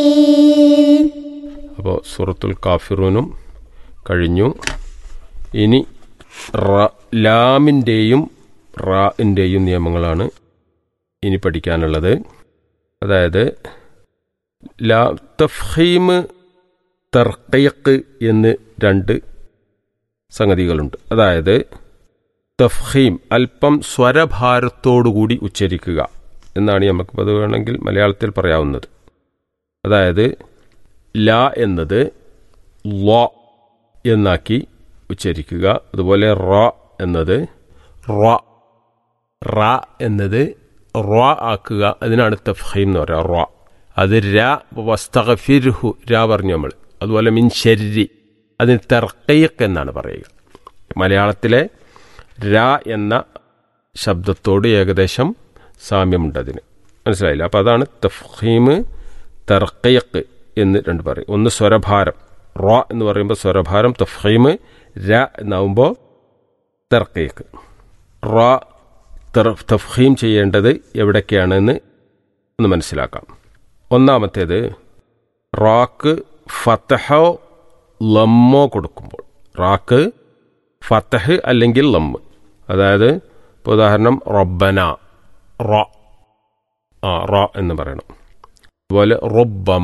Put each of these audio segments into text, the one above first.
അപ്പോൾ സൂറത്തുൽ കാഫിറൂനും കഴിഞ്ഞു ഇനി റ ലാമിൻ്റെയും റാഇൻ്റെയും നിയമങ്ങളാണ് ഇനി പഠിക്കാനുള്ളത് അതായത് ലാ തഫ്ഹീം തർക്കയക്ക് എന്ന് രണ്ട് സംഗതികളുണ്ട് അതായത് തഫ്ഹീം അല്പം സ്വരഭാരത്തോടുകൂടി ഉച്ചരിക്കുക എന്നാണ് നമുക്ക് അത് വേണമെങ്കിൽ മലയാളത്തിൽ പറയാവുന്നത് അതായത് ല എന്നത് ല എന്നാക്കി ഉച്ചരിക്കുക അതുപോലെ റ എന്നത് റ റ എന്നത് റ ആക്കുക അതിനാണ് തഫ്ഹീം എന്ന് പറയുക റ അത് ര വസ്തഫിർഹു ര പറഞ്ഞു നമ്മൾ അതുപോലെ മിൻ ശരി അതിന് തെർക്കയ്ക്ക് എന്നാണ് പറയുക മലയാളത്തിലെ ര എന്ന ശബ്ദത്തോട് ഏകദേശം സാമ്യമുണ്ട് അതിന് മനസ്സിലായില്ല അപ്പോൾ അതാണ് തഫ്ഹീം തെർക്കയ്ക്ക് എന്ന് രണ്ട് പറയും ഒന്ന് സ്വരഭാരം റ എന്ന് പറയുമ്പോൾ സ്വരഭാരം തഫ്ഹീം ര എന്നാവുമ്പോൾ തെർക്കയ്ക്ക് റ തഫ്ഹീം ചെയ്യേണ്ടത് എവിടൊക്കെയാണെന്ന് ഒന്ന് മനസ്സിലാക്കാം ഒന്നാമത്തേത് റാക്ക് ഫത്തഹോ ലമ്മോ കൊടുക്കുമ്പോൾ റാക്ക് ഫത്തഹ് അല്ലെങ്കിൽ ലമ്മ് അതായത് ഇപ്പോൾ ഉദാഹരണം റബ്ബന റ ആ റ എന്ന് പറയണം അതുപോലെ റൊബ്ബമ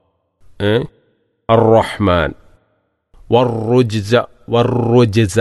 അറഹ്മാൻ വർറുജിസ വർറുജിസ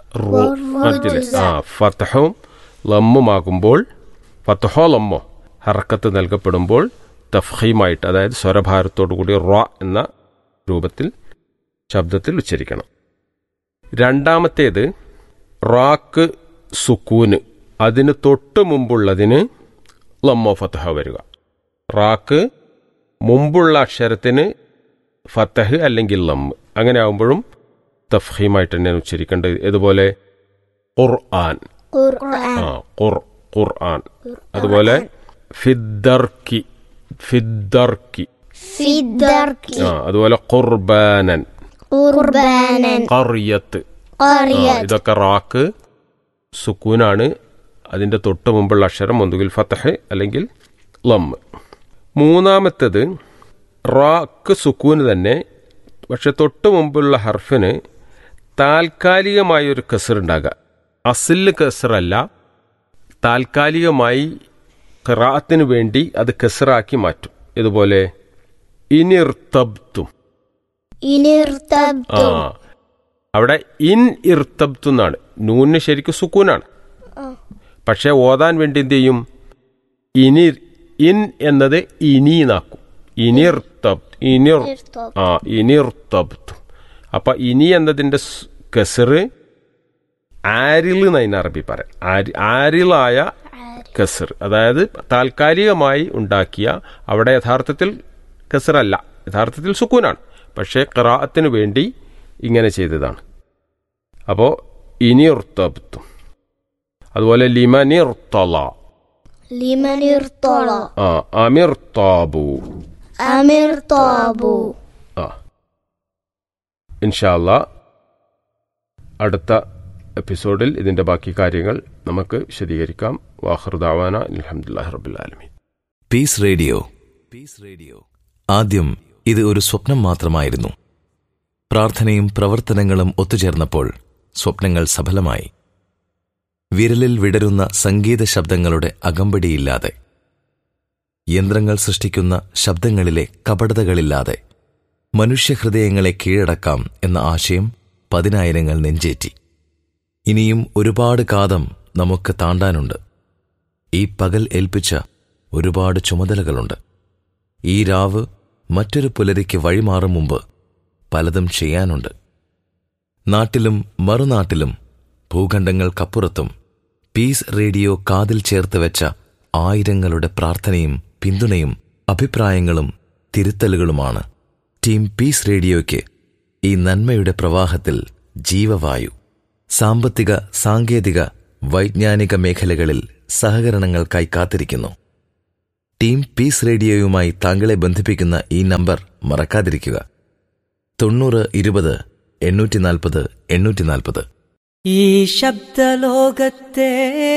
ആ ഫത്തഹും ലമ്മുമാകുമ്പോൾ ഫത്തഹോ ലമ്മോ ഹറക്കത്ത് നൽകപ്പെടുമ്പോൾ തഫ്ഹീമായിട്ട് അതായത് സ്വരഭാരത്തോടു കൂടി റ എന്ന രൂപത്തിൽ ശബ്ദത്തിൽ ഉച്ചരിക്കണം രണ്ടാമത്തേത് റാക്ക് സുക്കൂന് അതിന് തൊട്ട് മുമ്പുള്ളതിന് ലമ്മോ ഫത്തഹ വരിക റാക്ക് മുമ്പുള്ള അക്ഷരത്തിന് ഫത്തഹ് അല്ലെങ്കിൽ ലമ്മ് അങ്ങനെ ആകുമ്പോഴും തഫ്ഹീമായിട്ട് തന്നെയാണ് ഉച്ചരിക്കേണ്ടത് ഇതുപോലെ ഖുർആൻ ആ ഖുർ ഖുർആൻ അതുപോലെ ഫിദ്ദർക്കി ഫിദ്ദർക്കി ഫിദ്ദർക്കി ആ അതുപോലെ ഖുർബാനൻ ഖുർബാനൻ കറിയത്ത് ആ, ഖറിയത്ത് ഇതൊക്കെ റാക്ക് സുക്കൂനാണ് അതിൻ്റെ തൊട്ട് മുമ്പുള്ള അക്ഷരം ഒന്നുകിൽ ഫത്തഹ് അല്ലെങ്കിൽ ലമ്മ് മൂന്നാമത്തേത് റാക്ക് സുക്കൂന് തന്നെ പക്ഷെ തൊട്ട് മുമ്പുള്ള ഹർഫിന് താൽക്കാലികമായ ഒരു കസർ ഉണ്ടാകുക അസില് കസറല്ല താൽക്കാലികമായി ഖറാത്തിന് വേണ്ടി അത് കസറാക്കി മാറ്റും ഇതുപോലെ ഇനിർത്തബ്തും ആ ഇനിർത്തബ്തു അവിടെ ഇൻ ഇർത്തബ്തു എന്നാണ് നൂന് ശരിക്കും സുക്കൂനാണ് പക്ഷെ ഓതാൻ വേണ്ടി എന്ത് ചെയ്യും ഇനി ഇൻ എന്നത് ഇനി നാക്കും ഇനിർത്തബ് ഇനിർ ആ ഇനിർത്തബ്തു അപ്പൊ ഇനി എന്നതിന്റെ സ് കസറ് ആരിൽ എന്ന് അതിന് അറബി പറയാം ആരി- ആരിലായ കസർ അതായത് താൽക്കാലികമായി ഉണ്ടാക്കിയ അവിടെ യഥാർത്ഥത്തിൽ കസറല്ല യഥാർത്ഥത്തിൽ സുക്കൂനാണ് പക്ഷേ ഖറാഅത്തിന് വേണ്ടി ഇങ്ങനെ ചെയ്തതാണ് അപ്പോൾ ഇനിർത്തബ്തു അതുപോലെ ലിമനിർത്തല ലിമനിർത്തോള ആ അമിർ താബു അമിർ തോബു ആ ഇൻഷാല്ല അടുത്ത എപ്പിസോഡിൽ ഇതിൻ്റെ ബാക്കി കാര്യങ്ങൾ നമുക്ക് വിശദീകരിക്കാം വാഹൃദാവാന അലഹമുല്ലാ റബുലാലമീൻ പീസ് റേഡിയോ പീസ് റേഡിയോ ആദ്യം ഇത് ഒരു സ്വപ്നം മാത്രമായിരുന്നു പ്രാർത്ഥനയും പ്രവർത്തനങ്ങളും ഒത്തുചേർന്നപ്പോൾ സ്വപ്നങ്ങൾ സഫലമായി വിരലിൽ വിടരുന്ന സംഗീത ശബ്ദങ്ങളുടെ അകമ്പടിയില്ലാതെ യന്ത്രങ്ങൾ സൃഷ്ടിക്കുന്ന ശബ്ദങ്ങളിലെ കപടതകളില്ലാതെ മനുഷ്യഹൃദയങ്ങളെ കീഴടക്കാം എന്ന ആശയം പതിനായിരങ്ങൾ നെഞ്ചേറ്റി ഇനിയും ഒരുപാട് കാതം നമുക്ക് താണ്ടാനുണ്ട് ഈ പകൽ ഏൽപ്പിച്ച ഒരുപാട് ചുമതലകളുണ്ട് ഈ രാവ് മറ്റൊരു പുലരിക്ക് വഴിമാറും മുമ്പ് പലതും ചെയ്യാനുണ്ട് നാട്ടിലും മറുനാട്ടിലും ഭൂഖണ്ഡങ്ങൾക്കപ്പുറത്തും പീസ് റേഡിയോ കാതിൽ ചേർത്ത് വെച്ച ആയിരങ്ങളുടെ പ്രാർത്ഥനയും പിന്തുണയും അഭിപ്രായങ്ങളും തിരുത്തലുകളുമാണ് ടീം പീസ് റേഡിയോയ്ക്ക് ഈ നന്മയുടെ പ്രവാഹത്തിൽ ജീവവായു സാമ്പത്തിക സാങ്കേതിക വൈജ്ഞാനിക മേഖലകളിൽ സഹകരണങ്ങൾക്കായി കാത്തിരിക്കുന്നു ടീം പീസ് റേഡിയോയുമായി താങ്കളെ ബന്ധിപ്പിക്കുന്ന ഈ നമ്പർ മറക്കാതിരിക്കുക തൊണ്ണൂറ് ഇരുപത് എണ്ണൂറ്റി നാൽപ്പത് എണ്ണൂറ്റി നാൽപ്പത് ഈ ശബ്ദലോകത്തെ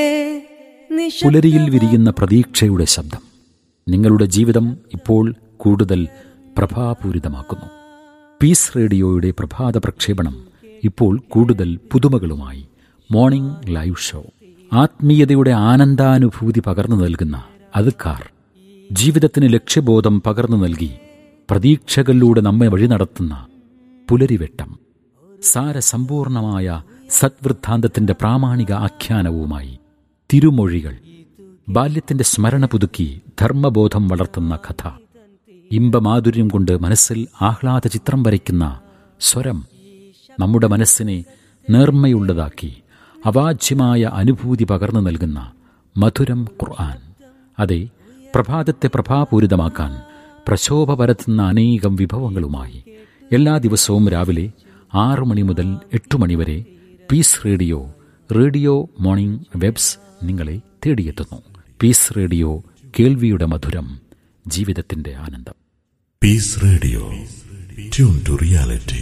നിശ- പുലരിയിൽ വിരിയുന്ന പ്രതീക്ഷയുടെ ശബ്ദം നിങ്ങളുടെ ജീവിതം ഇപ്പോൾ കൂടുതൽ പ്രഭാപൂരിതമാക്കുന്നു പീസ് റേഡിയോയുടെ പ്രഭാത പ്രക്ഷേപണം ഇപ്പോൾ കൂടുതൽ പുതുമകളുമായി മോർണിംഗ് ലൈവ് ഷോ ആത്മീയതയുടെ ആനന്ദാനുഭൂതി പകർന്നു നൽകുന്ന അതുക്കാർ ജീവിതത്തിന് ലക്ഷ്യബോധം പകർന്നു നൽകി പ്രതീക്ഷകളിലൂടെ നമ്മെ വഴി നടത്തുന്ന പുലരിവെട്ടം സാരസമ്പൂർണമായ സദ്വൃദ്ധാന്തത്തിന്റെ പ്രാമാണിക ആഖ്യാനവുമായി തിരുമൊഴികൾ ബാല്യത്തിന്റെ സ്മരണ പുതുക്കി ധർമ്മബോധം വളർത്തുന്ന കഥ ഇമ്പമാധുര്യം കൊണ്ട് മനസ്സിൽ ആഹ്ലാദ ചിത്രം വരയ്ക്കുന്ന സ്വരം നമ്മുടെ മനസ്സിനെ നേർമ്മയുള്ളതാക്കി അവാച്യമായ അനുഭൂതി പകർന്നു നൽകുന്ന മധുരം ഖുർആൻ അതെ പ്രഭാതത്തെ പ്രഭാപൂരിതമാക്കാൻ പ്രശോഭ പരത്തുന്ന അനേകം വിഭവങ്ങളുമായി എല്ലാ ദിവസവും രാവിലെ ആറു മണി മുതൽ എട്ടു മണി വരെ peace radio radio morning waves നിങ്ങളെ തേടിയെത്തുന്നു പീസ് റേഡിയോ കേൾവിയുടെ മധുരം ജീവിതത്തിന്റെ ആനന്ദം Peace Radio. Tune to reality.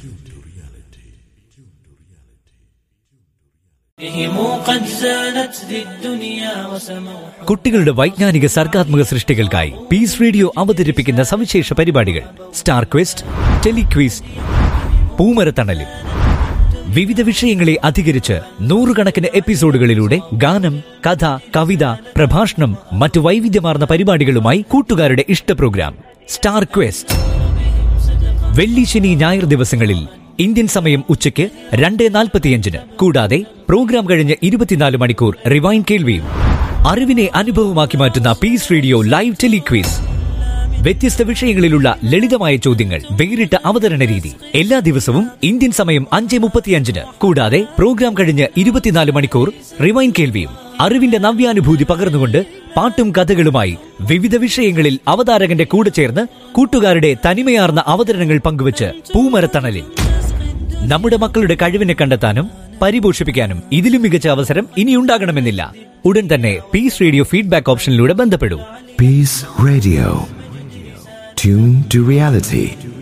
بهم قد زانت ذي الدنيا وسموا കുട്ടികളുടെ വൈജ്ഞാനിക സർഗാത്മക സൃഷ്ടികൾക്കായി പീസ് റേഡിയോ അവതരിപ്പിക്കുന്ന സവിശേഷ പരിപാടികൾ സ്റ്റാർ ക്വസ്റ്റ് ടെലിക്വിസ് പൂമരത്തണലും വിവിധ വിഷയങ്ങളെ അധികരിച്ച് നൂറുകണക്കിന് എപ്പിസോഡുകളിലൂടെ ഗാനം കഥ കവിത പ്രഭാഷണം മറ്റു വൈവിധ്യമാർന്ന പരിപാടികളുമായി കൂട്ടുകാരുടെ ഇഷ്ട പ്രോഗ്രാം സ്റ്റാർ ക്വസ്റ്റ് വെള്ളി ശനി ഞായർ ദിവസങ്ങളിൽ ഇന്ത്യൻ സമയം ഉച്ചയ്ക്ക് രണ്ട് നാൽപ്പത്തിയഞ്ചിന് കൂടാതെ പ്രോഗ്രാം കഴിഞ്ഞ് ഇരുപത്തിനാല് മണിക്കൂർ റിവൈൻ കേൾവിയും അറിവിനെ അനുഭവമാക്കി മാറ്റുന്ന പീസ് റേഡിയോ ലൈവ് ടെലിക്വീസ് വ്യത്യസ്ത വിഷയങ്ങളിലുള്ള ലളിതമായ ചോദ്യങ്ങൾ വേറിട്ട അവതരണ രീതി എല്ലാ ദിവസവും ഇന്ത്യൻ സമയം അഞ്ച് മുപ്പത്തിയഞ്ചിന് കൂടാതെ പ്രോഗ്രാം കഴിഞ്ഞ് ഇരുപത്തിനാല് മണിക്കൂർ റിവൈൻ കേൾവിയും അറിവിന്റെ നവ്യാനുഭൂതി പകർന്നുകൊണ്ട് പാട്ടും കഥകളുമായി വിവിധ വിഷയങ്ങളിൽ അവതാരകന്റെ കൂടെ ചേർന്ന് കൂട്ടുകാരുടെ തനിമയാർന്ന അവതരണങ്ങൾ പങ്കുവച്ച് പൂമരത്തണലിൽ നമ്മുടെ മക്കളുടെ കഴിവിനെ കണ്ടെത്താനും പരിപോഷിപ്പിക്കാനും ഇതിലും മികച്ച അവസരം ഇനിയുണ്ടാകണമെന്നില്ല ഉടൻ തന്നെ പീസ് റേഡിയോ ഫീഡ്ബാക്ക് ഓപ്ഷനിലൂടെ ബന്ധപ്പെടൂ Peace Radio. Tune to reality.